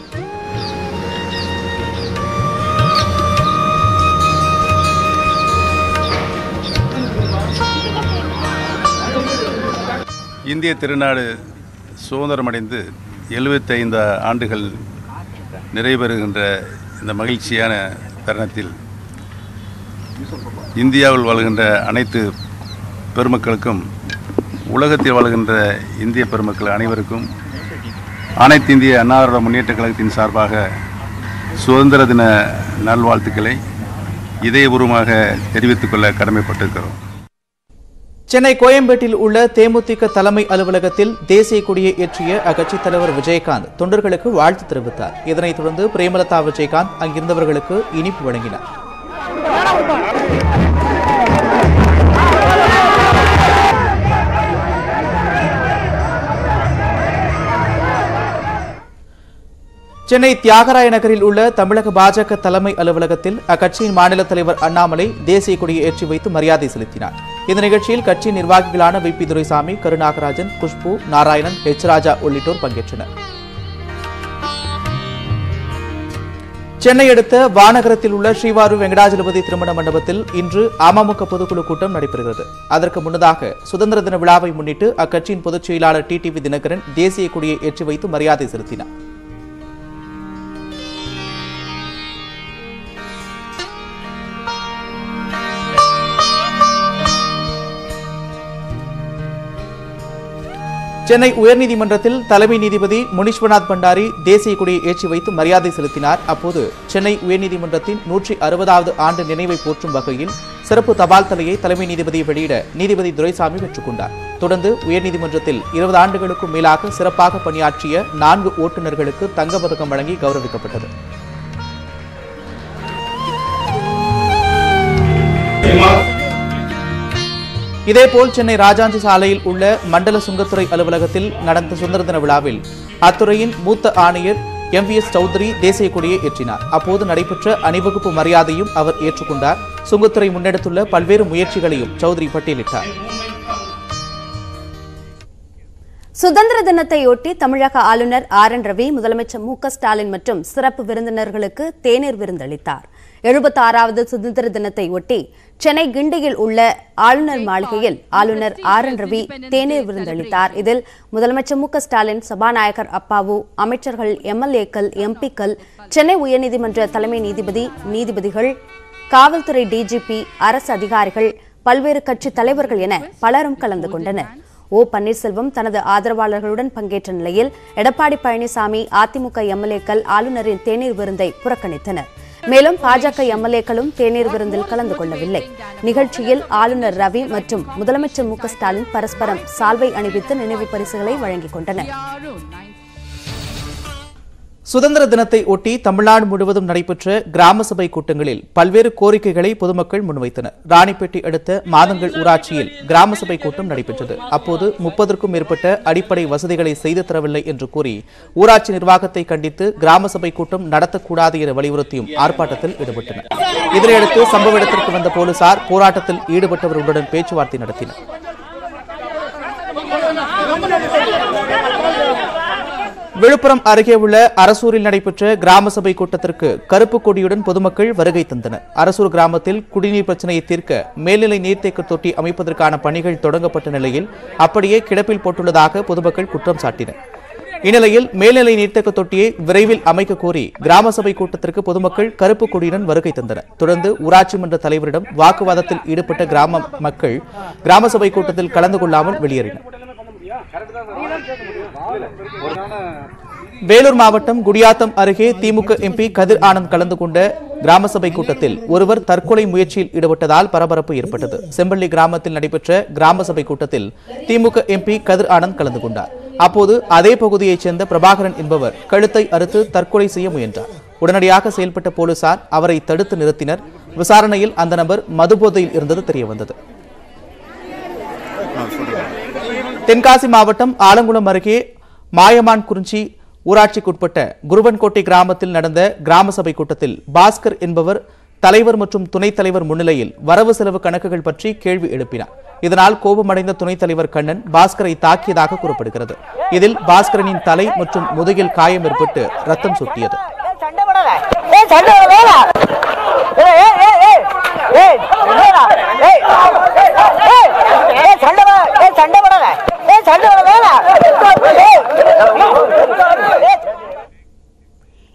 O: இந்திய திருநாடு சுதந்திரமடைந்து எழுபத்தைந்து ஆண்டுகள் நிறைவேறுகின்ற இந்த மகிழ்ச்சியான தருணத்தில் இந்தியாவில் வாழ்கின்ற அனைத்து பெருமக்களுக்கும் உலகத்தில் வாழ்கின்ற இந்திய பெருமக்கள் அனைவருக்கும் அனைத்து இந்திய அண்ணா திராவிட முன்னேற்ற கழகத்தின் சார்பாக சுதந்திர தின நல்வாழ்த்துக்களை இதயபூர்வமாக தெரிவித்துக் கொள்ள கடமைப்பட்டிருக்கிறோம்
A: சென்னை கோயம்பேட்டில் உள்ள தேமுதிக தலைமை அலுவலகத்தில் தேசிய கொடியை ஏற்றிய அக்கட்சித் தலைவர் விஜயகாந்த் தொண்டர்களுக்கு வாழ்த்து தெரிவித்தார் இதனைத் தொடர்ந்து பிரேமலதா விஜயகாந்த் அங்கிருந்தவர்களுக்கு இனிப்பு வழங்கினார் சென்னை தியாகராய நகரில் உள்ள தமிழக பாஜக தலைமை அலுவலகத்தில் அக்கட்சியின் மாநில தலைவர் அண்ணாமலை தேசிய கொடியை ஏற்றி வைத்து மரியாதை செலுத்தினார் இந்த நிகழ்ச்சியில் கட்சியின் நிர்வாகிகளான V P Duraisamy Karunagarajan Khushbu Narayanan H Raja உள்ளிட்டோர் பங்கேற்றனர் சென்னை அடுத்த வானகரத்தில் உள்ள ஸ்ரீவாரு வெங்கடாஜலபதி திருமண மண்டபத்தில் இன்று அமமுக பொதுக்குழு கூட்டம் நடைபெறுகிறது அதற்கு முன்னதாக சுதந்திர தின விழாவை முன்னிட்டு அக்கட்சியின் பொதுச் செயலாளர் டிடிவி தினகரன் தேசிய கொடியை ஏற்றி வைத்து மரியாதை செலுத்தினார் சென்னை உயர்நீதிமன்றத்தில் தலைமை நீதிபதி முனீஸ்வரநாத் பண்டாரி தேசிய கொடியை ஏற்றி வைத்து மரியாதை செலுத்தினார் அப்போது சென்னை உயர்நீதிமன்றத்தின் நூற்றி அறுபதாவது ஆண்டு நினைவை போற்றும் வகையில் சிறப்பு தபால் தலையை தலைமை நீதிபதி வெளியிட நீதிபதி துரைசாமி பெற்றுக்கொண்டார் தொடர்ந்து உயர்நீதிமன்றத்தில் இருபது ஆண்டுகளுக்கும் மேலாக சிறப்பாக பணியாற்றிய நான்கு ஓட்டுநர்களுக்கு தங்கப்பதக்கம் வழங்கி கௌரவிக்கப்பட்டது இதேபோல் சென்னை ராஜாஞ்சி சாலையில் உள்ள மண்டல சுங்கத்துறை அலுவலகத்தில் நடந்த சுதந்திர தின விழாவில் அத்துறையின் மூத்த ஆணையர் எம் வி எஸ் சௌத்ரி தேசிய கொடியை ஏற்றினார் அப்போது நடைபெற்ற அணிவகுப்பு மரியாதையும் அவர் ஏற்றுக்கொண்டார் சுங்கத்துறை முன்னெடுத்துள்ள பல்வேறு முயற்சிகளையும் சௌத்ரி பட்டியலிட்டார்
B: சுதந்திர தினத்தையொட்டி தமிழக ஆளுநர் ஆர் என் ரவி முதலமைச்சர் மு க ஸ்டாலின் மற்றும் சிறப்பு விருந்தினர்களுக்கு தேநீர் விருந்தளித்தார் எழுபத்தாறாவது சுதந்திர தினத்தை ஒட்டி சென்னை கிண்டியில் உள்ள ஆளுநர் மாளிகையில் ஆளுநர் ஆர் என் ரவி தேநீர் விருந்தளித்தார் இதில் முதலமைச்சர் மு க ஸ்டாலின் சபாநாயகர் அப்பாவு அமைச்சர்கள் எம்எல்ஏக்கள் எம்பிக்கள் சென்னை உயர்நீதிமன்ற தலைமை நீதிபதி நீதிபதிகள் காவல்துறை டிஜிபி அரசு அதிகாரிகள் பல்வேறு கட்சி தலைவர்கள் என பலரும் கலந்து கொண்டனர் ஓ பன்னீர்செல்வம் தனது ஆதரவாளர்களுடன் பங்கேற்ற நிலையில் எடப்பாடி பழனிசாமி அதிமுக எம்எல்ஏக்கள் ஆளுநரின் தேநீர் விருந்தை புறக்கணித்தனர் மேலும் பாஜக எம்எல்ஏக்களும் தேநீர் விருந்தில் கலந்து கொள்ளவில்லை நிகழ்ச்சியில் ஆளுநர் ரவி மற்றும் முதலமைச்சர் மு க ஸ்டாலின் பரஸ்பரம் சால்வை அணிவித்து நினைவு பரிசுகளை வழங்கிக் கொண்டனர்
A: சுதந்திர தினத்தை ஒட்டி தமிழ்நாடு முழுவதும் நடைபெற்ற கிராம சபை கூட்டங்களில் பல்வேறு கோரிக்கைகளை பொதுமக்கள் முன்வைத்தனர் ராணிப்பேட்டை அடுத்த மாதங்கள் ஊராட்சியில் கிராம சபை கூட்டம் நடைபெற்றது அப்போது முப்பதற்கும் மேற்பட்ட அடிப்படை வசதிகளை செய்து தரவில்லை என்று கூறி ஊராட்சி நிர்வாகத்தை கண்டித்து கிராம சபை கூட்டம் நடத்தக்கூடாது என வலியுறுத்தியும் ஆர்ப்பாட்டத்தில் ஈடுபட்டனர் இதனையடுத்து சம்பவ இடத்திற்கு வந்த போலீசார் போராட்டத்தில் ஈடுபட்டவர்களுடன் பேச்சுவார்த்தை நடத்தினர் விழுப்புரம் அருகே உள்ள அரசூரில் நடைபெற்ற கிராம சபை கூட்டத்திற்கு கருப்பு கொடியுடன் பொதுமக்கள் வருகை தந்தனர் அரசூர் கிராமத்தில் குடிநீர் பிரச்சனையை தீர்க்க மேல்நிலை நீர்த்தேக்க தொட்டி அமைப்பதற்கான பணிகள் தொடங்கப்பட்ட நிலையில் அப்படியே கிடப்பில் போட்டுள்ளதாக பொதுமக்கள் குற்றம் சாட்டினர் இந்நிலையில் மேல்நிலை நீர்த்தேக்க தொட்டியை விரைவில் அமைக்க கோரி கிராம சபை கூட்டத்திற்கு பொதுமக்கள் கருப்பு கொடியுடன் வருகை தந்தனர் தொடர்ந்து ஊராட்சி மன்ற தலைவரிடம் வாக்குவாதத்தில் ஈடுபட்ட கிராம மக்கள் கிராம சபை கூட்டத்தில் கலந்து கொள்ளாமல் வெளியேறினர் வேலூர் மாவட்டம் குடியாத்தம் அருகே திமுக எம்பி கதிர் ஆனந்த் கலந்து கொண்ட கிராம சபை கூட்டத்தில் ஒருவர் தற்கொலை முயற்சியில் ஈடுபட்டதால் பரபரப்பு ஏற்பட்டது செம்பள்ளி கிராமத்தில் நடைபெற்ற கிராம சபை கூட்டத்தில் திமுக எம்பி கதிர் ஆனந்த் கலந்து கொண்டார் அப்போது அதே பகுதியைச் சேர்ந்த பிரபாகரன் என்பவர் கழுத்தை அறுத்து தற்கொலை செய்ய முயன்றார் உடனடியாக செயல்பட்ட போலீசார் அவரை தடுத்து நிறுத்தினர் விசாரணையில் அந்த நபர் மதுபோதையில் இருந்தது தெரியவந்தது தென்காசி மாவட்டம் ஆலங்குளம் அருகே மாயமான் குறிஞ்சி ஊராட்சிக்குட்பட்ட குருவன்கோட்டை கிராமத்தில் நடந்த கிராம சபை கூட்டத்தில் பாஸ்கர் என்பவர் தலைவர் மற்றும் துணைத் தலைவர் முன்னிலையில் வரவு செலவு கணக்குகள் பற்றி கேள்வி எழுப்பினார் இதனால் கோபமடைந்த துணைத் தலைவர் கண்ணன் பாஸ்கரை தாக்கியதாக கூறப்படுகிறது இதில் பாஸ்கரனின் தலை மற்றும் முதுகில் காயம் ஏற்பட்டு ரத்தம் சொட்டியது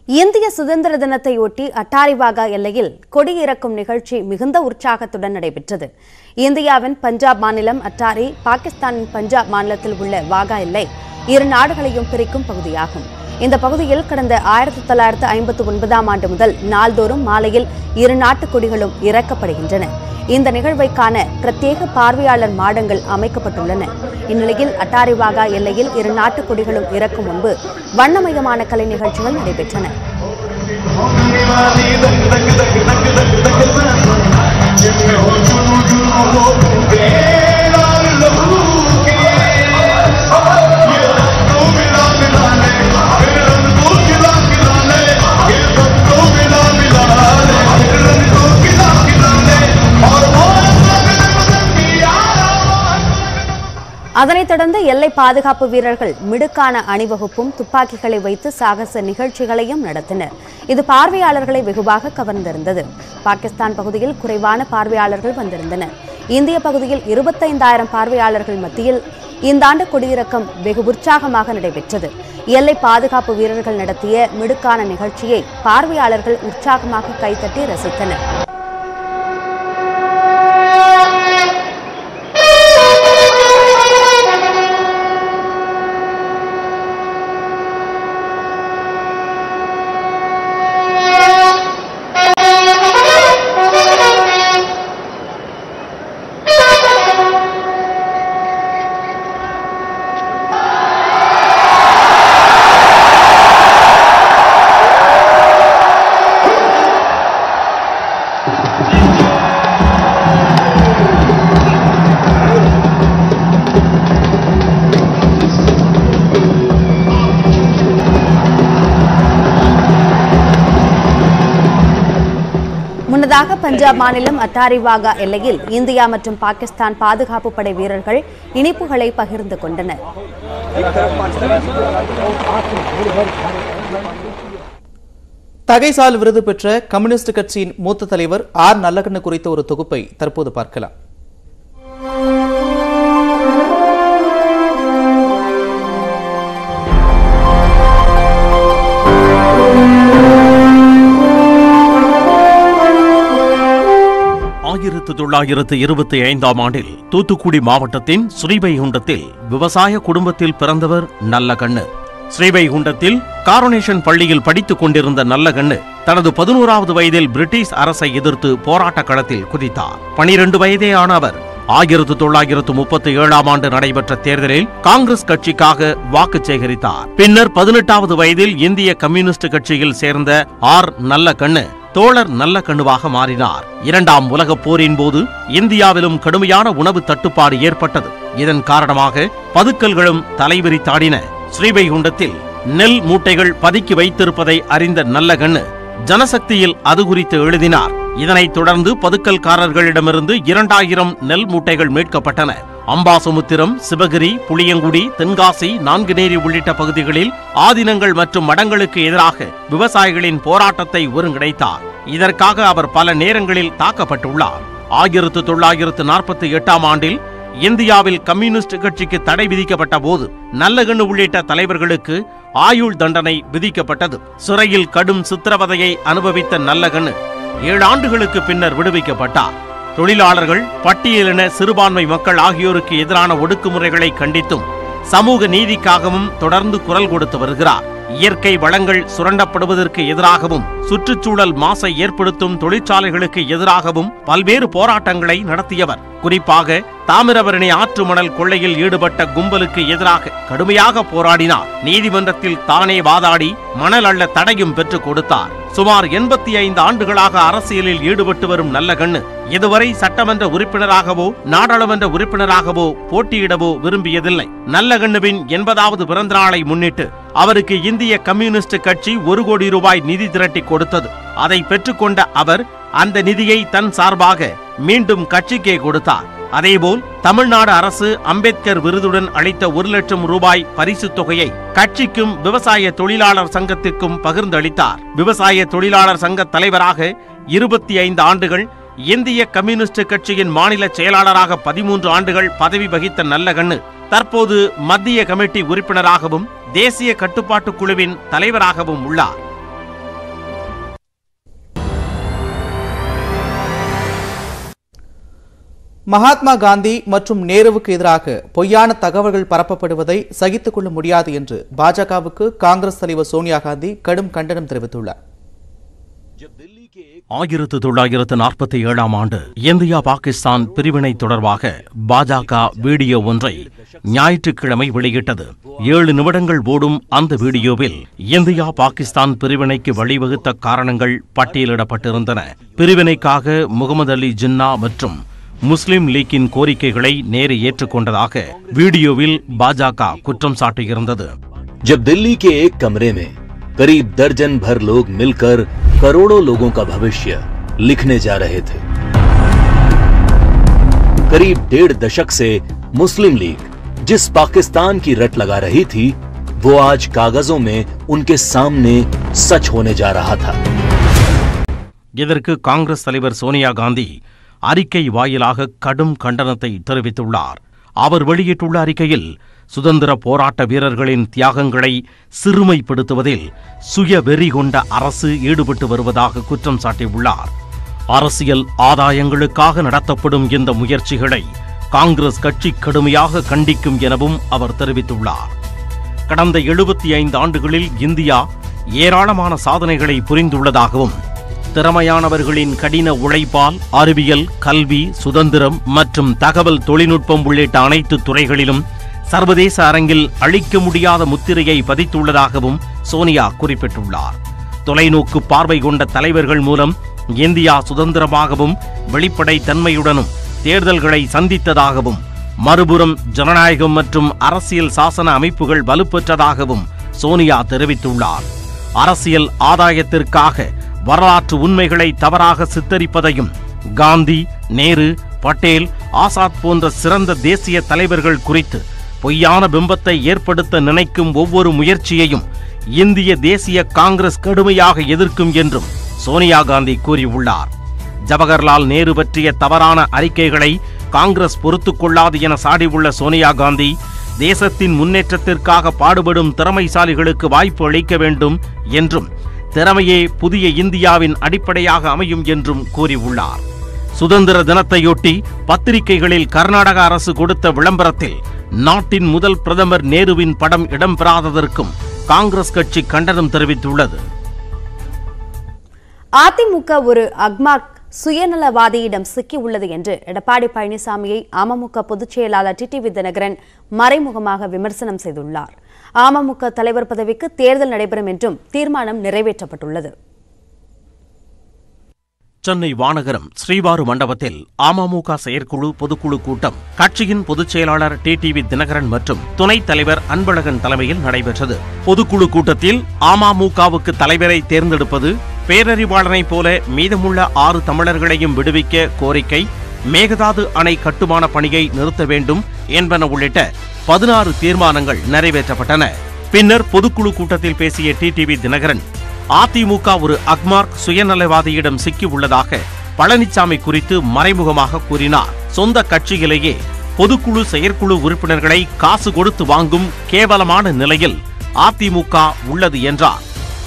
B: இந்திய சுதந்திர தினத்தையொட்டி அட்டாரிவாகா எல்லையில் கொடியிறக்கும் நிகழ்ச்சி மிகுந்த உற்சாகத்துடன் நடைபெற்றது இந்தியாவின் பஞ்சாப் மாநிலம் அட்டாரி பாகிஸ்தானின் பஞ்சாப் மாநிலத்தில் உள்ள வாகா எல்லை இரு நாடுகளையும் பிரிக்கும் பகுதியாகும் இந்த பகுதியில் கடந்த ஆயிரத்தி தொள்ளாயிரத்து ஐம்பத்தி ஒன்பதாம் ஆண்டு முதல் நாள்தோறும் மாலையில் இரு நாட்டு கொடிகளும் இறக்கப்படுகின்றன இந்த நிகழ்வை காண பிரத்யேக பார்வையாளர் மாடங்கள் அமைக்கப்பட்டுள்ளன இந்நிலையில் அட்டாரிவாகா எல்லையில் இரு நாட்டு கொடிகளும் இறக்கும் முன்பு வண்ணமயமான கலை நிகழ்ச்சிகள் நடைபெற்றன அதனைத் தொடர்ந்து எல்லை பாதுகாப்பு வீரர்கள் மிடுக்கான அணிவகுப்பும் துப்பாக்கிகளை வைத்து சாகச நிகழ்ச்சிகளையும் நடத்தினர் இது பார்வையாளர்களை வெகுவாக கவர்ந்திருந்தது பாகிஸ்தான் பகுதியில் குறைவான பார்வையாளர்கள் வந்திருந்தனர் இந்திய பகுதியில் இருபத்தைந்தாயிரம் பார்வையாளர்கள் மத்தியில் இந்த ஆண்டு கொடியிறக்கம் வெகு உற்சாகமாக நடைபெற்றது எல்லை பாதுகாப்பு வீரர்கள் நடத்திய மிடுக்கான நிகழ்ச்சியை பார்வையாளர்கள் உற்சாகமாக கைத்தட்டி ரசித்தனர் முன்னதாக பஞ்சாப் மாநிலம் அட்டாரிவாகா எல்லையில் இந்தியா மற்றும் பாகிஸ்தான் பாதுகாப்பு படை வீரர்கள் இனிப்புகளை பகிர்ந்து கொண்டனர்
A: தகைசால் விருது பெற்ற கம்யூனிஸ்ட் கட்சியின் மூத்த தலைவர் ஆர் நல்லகண்ணு குறித்த ஒரு தொகுப்பை தற்போது பார்க்கலாம்
P: ஆயிரத்து தொள்ளாயிரத்து இருபத்தி ஐந்தாம் ஆண்டில் தூத்துக்குடி மாவட்டத்தின் ஸ்ரீவைகுண்டத்தில் விவசாய குடும்பத்தில் பிறந்தவர் நல்லகண்ணு ஸ்ரீவைகுண்டத்தில் காரோனேஷன் பள்ளியில் படித்துக் கொண்டிருந்த நல்லகண்ணு தனது பதினோராவது வயதில் பிரிட்டிஷ் அரசை எதிர்த்து போராட்ட களத்தில் குதித்தார் பனிரெண்டு வயதே ஆன அவர் ஆயிரத்து தொள்ளாயிரத்து முப்பத்தி ஏழாம் ஆண்டு நடைபெற்ற தேர்தலில் காங்கிரஸ் கட்சிக்காக வாக்கு சேகரித்தார் பின்னர் பதினெட்டாவது வயதில் இந்திய கம்யூனிஸ்ட் கட்சியில் சேர்ந்த ஆர் நல்லகண்ணு தோழர் நல்ல கண்ணுவாக மாறினார் இரண்டாம் உலகப் போரின் போது இந்தியாவிலும் கடுமையான உணவு தட்டுப்பாடு ஏற்பட்டது இதன் காரணமாக பதுக்கல்களும் தலைவிரித்தாடின ஸ்ரீவைகுண்டத்தில் நெல் மூட்டைகள் பதுக்கி வைத்திருப்பதை அறிந்த நல்லகண்ணு ஜனசக்தியில் அது குறித்து எழுதினார் இதனைத் தொடர்ந்து பதுக்கல்காரர்களிடமிருந்து இரண்டாயிரம் நெல் மூட்டைகள் மீட்கப்பட்டன அம்பாசமுத்திரம் சிவகிரி புளியங்குடி தென்காசி நான்குநேரி உள்ளிட்ட பகுதிகளில் ஆதினங்கள் மற்றும் மடங்களுக்கு எதிராக விவசாயிகளின் போராட்டத்தை ஒருங்கிணைத்தார் இதற்காக அவர் பல நேரங்களில் தாக்கப்பட்டுள்ளார் ஆயிரத்து தொள்ளாயிரத்து நாற்பத்தி எட்டாம் ஆண்டில் இந்தியாவில் கம்யூனிஸ்ட் கட்சிக்கு தடை விதிக்கப்பட்ட போது நல்லகண்ணு உள்ளிட்ட தலைவர்களுக்கு ஆயுள் தண்டனை விதிக்கப்பட்டது சிறையில் கடும் சித்திரவதையை அனுபவித்த நல்லகண்ணு ஏழு ஆண்டுகளுக்கு பின்னர் விடுவிக்கப்பட்டார் தொழிலாளர்கள் பட்டியலின சிறுபான்மை மக்கள் ஆகியோருக்கு எதிரான ஒடுக்குமுறைகளை கண்டித்தும் சமூக நீதிக்காகவும் தொடர்ந்து குரல் கொடுத்து வருகிறார் இயற்கை வளங்கள் சுரண்டப்படுவதற்கு எதிராகவும் சுற்றுச்சூழல் மாசை ஏற்படுத்தும் தொழிற்சாலைகளுக்கு எதிராகவும் பல்வேறு போராட்டங்களை நடத்தியவர் குறிப்பாக தாமிரபரணி ஆற்று மணல் கொள்ளையில் ஈடுபட்ட கும்பலுக்கு எதிராக கடுமையாக போராடினார் நீதிமன்றத்தில் தானே வாதாடி மணல் அள்ள தடையும் பெற்றுக் கொடுத்தார் சுமார் எண்பத்தி ஐந்து ஆண்டுகளாக அரசியலில் ஈடுபட்டு வரும் நல்லகண்ணு இதுவரை சட்டமன்ற உறுப்பினராகவோ நாடாளுமன்ற உறுப்பினராகவோ போட்டியிடவோ விரும்பியதில்லை நல்லகண்ணுவின் எண்பதாவது பிறந்த நாளை முன்னிட்டு அவருக்கு இந்திய கம்யூனிஸ்ட் கட்சி ஒரு கோடி ரூபாய் நிதி திரட்டி கொடுத்தது அதை பெற்றுக்கொண்ட அவர் அந்த நிதியை தன் சார்பாக மீண்டும் கட்சிக்கே கொடுத்தார் அதேபோல் தமிழ்நாடு அரசு அம்பேத்கர் விருதுடன் அளித்த ஒரு லட்சம் ரூபாய் பரிசுத் தொகையை கட்சிக்கும் விவசாய தொழிலாளர் சங்கத்திற்கும் பகிர்ந்தளித்தார் விவசாய தொழிலாளர் சங்க தலைவராக இருபத்தி ஐந்து ஆண்டுகள் இந்திய கம்யூனிஸ்ட் கட்சியின் மாநில செயலாளராக பதிமூன்று ஆண்டுகள் பதவி வகித்த நல்லகண்ணு தற்போது மத்திய கமிட்டி உறுப்பினராகவும் தேசிய கட்டுப்பாட்டு குழுவின் தலைவராகவும் உள்ளார்
A: மகாத்மா காந்தி மற்றும் நேருவுக்கு எதிராக பொய்யான தகவல்கள் பரப்பப்படுவதை சகித்துக் கொள்ள முடியாது என்று பாஜகவுக்கு காங்கிரஸ் தலைவர் சோனியா காந்தி கடும் கண்டனம் தெரிவித்துள்ளார்
P: ஆயிரத்து தொள்ளாயிரத்து நாற்பத்தி ஏழாம் ஆண்டு இந்தியா பாகிஸ்தான் பிரிவினை தொடர்பாக பாஜக வீடியோ ஒன்றை ஞாயிற்றுக்கிழமை வெளியிட்டது ஏழு நிமிடங்கள் ஓடும் அந்த வீடியோவில் இந்தியா பாகிஸ்தான் பிரிவினைக்கு வழிவகுத்த காரணங்கள் பட்டியலிடப்பட்டிருந்தன பிரிவினைக்காக முகமது அலி ஜின்னா மற்றும் முஸ்லிம் லீக்கின் கோரிக்கைகளை நேரு ஏற்றுக்கொண்டதாக வீடியோவில் பாஜக குற்றம் சாட்டியிருந்தது
Q: जब दिल्ली के एक कमरे में करीब दर्जन भर लोग मिलकर करोड़ों लोगों का भविष्य लिखने जा रहे थे करीब डेढ़ दशक से मुस्लिम लीग जिस पाकिस्तान की रट लगा रही थी वो आज कागजों में उनके सामने सच होने जा रहा था
P: இதற்கு காங்கிரஸ் தலைவர் சோனியா காந்தி அறிக்கை வாயிலாக கடும் கண்டனத்தை தெரிவித்துள்ளார் அவர் வெளியிட்டுள்ள அறிக்கையில் சுதந்திர போராட்ட வீரர்களின் தியாகங்களை சிறுமைப்படுத்துவதில் சுய வெறி கொண்ட அரசு ஈடுபட்டு வருவதாக குற்றம் சாட்டியுள்ளார் அரசியல் ஆதாயங்களுக்காக நடத்தப்படும் இந்த முயற்சிகளை காங்கிரஸ் கட்சி கடுமையாக கண்டிக்கும் எனவும் அவர் தெரிவித்துள்ளார் கடந்த எழுபத்தி ஐந்து ஆண்டுகளில் இந்தியா ஏராளமான சாதனைகளை புரிந்துள்ளதாகவும் திறமையானவர்களின் கடின உழைப்பால் அறிவியல் கல்வி சுதந்திரம் மற்றும் தகவல் தொழில்நுட்பம் உள்ளிட்ட அனைத்து துறைகளிலும் சர்வதேச அரங்கில் அழிக்க முடியாத முத்திரையை பதித்துள்ளதாகவும் சோனியா குறிப்பிட்டுள்ளார் தொலைநோக்கு பார்வை கொண்ட தலைவர்கள் மூலம் இந்தியா சுதந்திரமாகவும் வெளிப்படை தன்மையுடனும் தேர்தல்களை சந்தித்ததாகவும் மறுபுறம் ஜனநாயகம் மற்றும் அரசியல் சாசன அமைப்புகள் வலுப்பெற்றதாகவும் சோனியா தெரிவித்துள்ளார் அரசியல் ஆதாயத்திற்காக வரலாற்று உண்மைகளை தவறாக சித்தரிப்பதையும் காந்தி நேரு பட்டேல் ஆசாத் போன்ற சிறந்த தேசிய தலைவர்கள் குறித்து பொய்யான பிம்பத்தை ஏற்படுத்த நினைக்கும் ஒவ்வொரு முயற்சியையும் இந்திய தேசிய காங்கிரஸ் கடுமையாக எதிர்க்கும் என்றும் சோனியா காந்தி கூறியுள்ளார் ஜவஹர்லால் நேரு பற்றிய தவறான அறிக்கைகளை காங்கிரஸ் பொறுத்துக் கொள்ளாது என சாடியுள்ள சோனியா காந்தி தேசத்தின் முன்னேற்றத்திற்காக பாடுபடும் திறமைசாலிகளுக்கு வாய்ப்பு அளிக்க வேண்டும் என்றும் திறமையே புதிய இந்தியாவின் அடிப்படையாக அமையும் என்றும் கூறியுள்ளார் சுதந்திர தினத்தையொட்டி பத்திரிகைகளில் கர்நாடக அரசு கொடுத்த விளம்பரத்தில் நாட்டின் முதல் பிரதமர் நேருவின் படம் இடம்பெறாததற்கும் காங்கிரஸ் கட்சி கண்டனம் தெரிவித்துள்ளது
B: அதிமுக ஒரு அக்மாக் சுயநலவாதியிடம் சிக்கி உள்ளது என்று எடப்பாடி பழனிசாமியை அமமுக பொதுச் செயலாளர் டிடிவி தினகரன் மறைமுகமாக விமர்சனம் செய்துள்ளார் அமமுக தலைவர் பதவிக்கு தேர்தல் நடைபெறும் என்றும் தீர்மானம் நிறைவேற்றப்பட்டுள்ளது
P: சென்னை வானகரம் ஸ்ரீவாரு மண்டபத்தில் அமமுக செயற்குழு பொதுக்குழு கூட்டம் கட்சியின் பொதுச் செயலாளர் டிடிவி தினகரன் மற்றும் துணைத் தலைவர் அன்பழகன் தலைமையில் நடைபெற்றது பொதுக்குழு கூட்டத்தில் அமமுகவுக்கு தலைவரை தேர்ந்தெடுப்பது பேரறிவாளனைப் போல மீதமுள்ள ஆறு தமிழர்களையும் விடுவிக்க கோரிக்கை மேகதாது அணை கட்டுமான பணியை நிறுத்த வேண்டும் என்பன உள்ளிட்ட பதினாறு தீர்மானங்கள் நிறைவேற்றப்பட்டன பின்னர் பொதுக்குழு கூட்டத்தில் பேசிய டிடிவி தினகரன் அதிமுக ஒரு அக்மார்க் சுயநலவாதியிடம் சிக்கி உள்ளதாக பழனிசாமி குறித்து மறைமுகமாக கூறினார் சொந்த கட்சியிலேயே பொதுக்குழு செயற்குழு உறுப்பினர்களை காசு கொடுத்து வாங்கும் கேவலமான நிலையில் அதிமுக உள்ளது என்றார்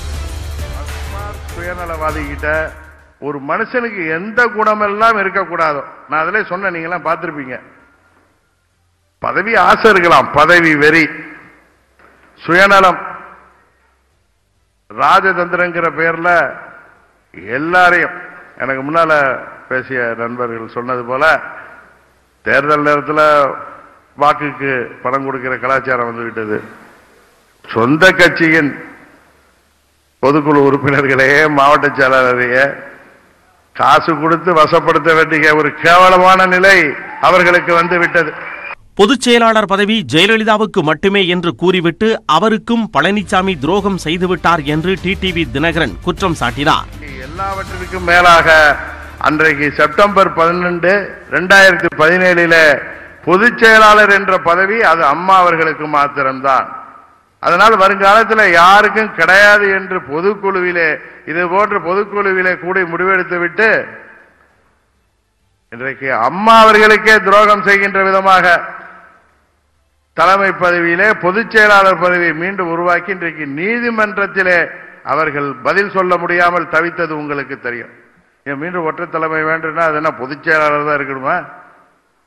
R: சுயநலவாதி கிட்ட ஒரு மனுஷனுக்கு எந்த குணமெல்லாம் இருக்கக்கூடாதோ நான் அதிலே சொன்ன நீங்க எல்லாம் பார்த்திருப்பீங்க பதவி ஆசை இருக்கலாம் பதவி வெறி சுயநலம் ராஜதந்திரங்கிற பேர்ல எல்லாரையும் எனக்கு முன்னால பேசிய நண்பர்கள் சொன்னது போல தேர்தல் நேரத்தில் வாக்குக்கு பணம் கொடுக்கிற கலாச்சாரம் வந்து விட்டது சொந்த கட்சியின் பொதுக்குழு உறுப்பினர்களையே மாவட்ட செயலாளரையே காசு கொடுத்து வசப்படுத்த வேண்டிய ஒரு கேவலமான நிலை அவர்களுக்கு வந்து விட்டது
P: பொதுச் செயலாளர் பதவி ஜெயலலிதாவுக்கு மட்டுமே என்று கூறிவிட்டு அவருக்கும் பழனிசாமி துரோகம் செய்துவிட்டார் என்று டிடிவி தினகரன் குற்றம் சாட்டினார்
R: எல்லாவற்றிற்கும் மேலாக அன்றைக்கு செப்டம்பர் பதினெண்டு ரெண்டாயிரத்தி பதினேழில பொதுச் செயலாளர் என்ற பதவி அது அம்மா அவர்களுக்கு மாத்திரம்தான் அதனால் வருங்காலத்தில் யாருக்கும் கிடையாது என்று பொதுக்குழுவிலே இது போன்ற பொதுக்குழுவிலே கூடி முடிவெடுத்து விட்டு இன்றைக்கு அம்மா அவர்களுக்கே துரோகம் செய்கின்ற விதமாக தலைமை பதவியிலே பொதுச் செயலாளர் பதவியை மீண்டும் உருவாக்கி இன்றைக்கு நீதிமன்றத்திலே அவர்கள் பதில் சொல்ல முடியாமல் தவித்தது உங்களுக்கு தெரியும் ஏன் மீண்டும் ஒற்றை தலைமை வேண்டும்னா அது என்ன பொதுச் செயலாளர் தான் இருக்கணுமா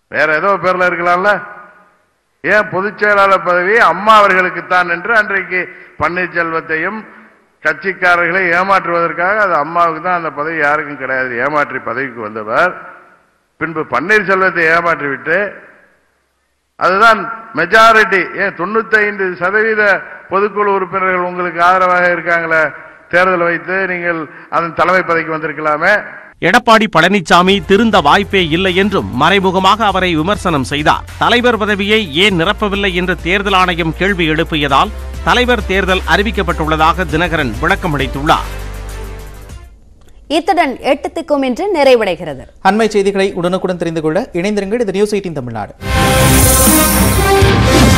R: வேற ஏதோ பேர்ல இருக்கலாம்ல ஏன் பொதுச் செயலாளர் பதவி அம்மா அவர்களுக்குத்தான் என்று அன்றைக்கு பன்னீர்செல்வத்தையும் கட்சிக்காரர்களை ஏமாற்றுவதற்காக அது அம்மாவுக்கு தான் அந்த பதவி யாருக்கும் கிடையாது ஏமாற்றி பதவிக்கு வந்தவர் பின்பு பன்னீர்செல்வத்தை ஏமாற்றி விட்டு அதுதான் மெஜாரிட்டி ஏன் தொண்ணூத்தைந்து சதவீத பொதுக்குழு உறுப்பினர்கள் உங்களுக்கு ஆதரவாக இருக்காங்களே தேர்தல் வைத்து நீங்கள் அதன் தலைமை பதவிக்கு வந்திருக்கலாமே
P: எடப்பாடி பழனிசாமி திருந்த வாய்ப்பே இல்லை என்றும் மறைமுகமாக அவரை விமர்சனம் செய்தார் தலைவர் பதவியை ஏன் நிரப்பவில்லை என்று தேர்தல் ஆணையம் கேள்வி எழுப்பியதால் தலைவர் தேர்தல் அறிவிக்கப்பட்டுள்ளதாக தினகரன் விளக்கமளித்துள்ளார்
B: இத்துடன் எட்டு திக்கும் என்று நிறைவடைகிறது
A: அண்மை செய்திகளை உடனுக்குடன் தெரிந்து கொள்ள இணைந்திருங்கள் இது நியூஸ் எயிட்டின் தமிழ்நாடு